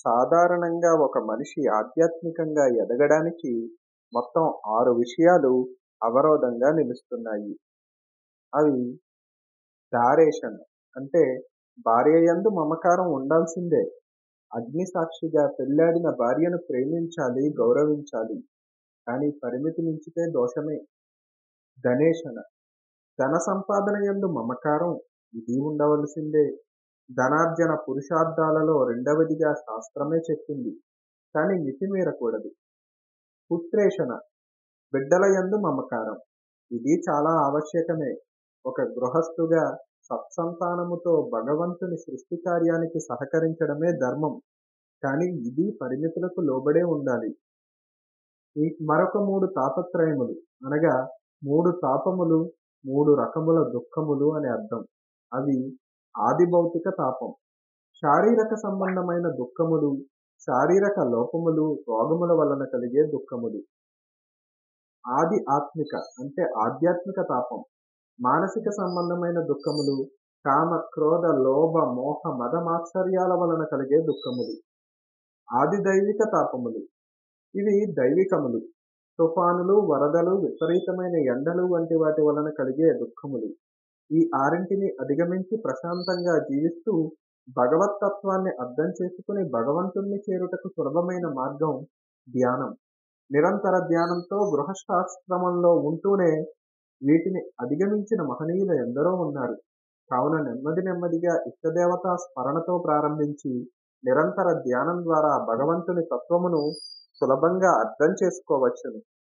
సాధారణంగా ఒక మనిషి ఆధ్యాత్మికంగా ఎదగడానికి మొత్తం ఆరు విషయాలు అవరోధంగా నిలుస్తున్నాయి అవి ధారేషన్ అంటే భార్య యందు మమకారం ఉండాల్సిందే అగ్ని సాక్షిగా పెళ్ళాడిన భార్యను ప్రేమించాలి గౌరవించాలి కానీ పరిమితి మించితే దోషమే ధనేషణ ధన సంపాదన యందు మమకారం ఇది ఉండవలసిందే ధనార్జన పురుషార్థాలలో రెండవదిగా శాస్త్రమే చెప్పింది కానీ మితిమీరకూడదు పుత్రేషణ బిడ్డల యందు మమకారం ఇది చాలా ఆవశ్యకమే ఒక గృహస్థుగా సత్సంతానముతో భగవంతుని సృష్టి కార్యానికి సహకరించడమే ధర్మం కానీ ఇది పరిమితులకు లోబడే ఉండాలి ఈ మరొక మూడు తాపత్రయములు అనగా మూడు తాపములు మూడు రకముల దుఃఖములు అని అర్థం అవి ఆది భౌతిక తాపం శారీరక సంబంధమైన దుఃఖములు శారీరక లోపములు రోగముల వలన కలిగే దుఃఖములు ఆది ఆత్మిక అంటే ఆధ్యాత్మిక తాపం మానసిక సంబంధమైన దుఃఖములు కామ క్రోధ లోభ మోహ మద మాత్సర్యాల వలన కలిగే దుఃఖములు ఆది దైవిక తాపములు ఇవి దైవికములు తుఫానులు వరదలు విపరీతమైన ఎండలు వంటి వాటి వలన కలిగే దుఃఖములు ఈ ఆరింటిని అధిగమించి ప్రశాంతంగా జీవిస్తూ భగవతత్వాన్ని అర్థం చేసుకుని భగవంతుణ్ణి చేరుటకు సులభమైన మార్గం ధ్యానం నిరంతర ధ్యానంతో గృహస్థాశ్రమంలో ఉంటూనే వీటిని అధిగమించిన మహనీయులు ఎందరో ఉన్నారు కావున నెమ్మది నెమ్మదిగా ఇష్టదేవతా స్మరణతో ప్రారంభించి నిరంతర ధ్యానం ద్వారా భగవంతుని తత్వమును సులభంగా అర్థం చేసుకోవచ్చును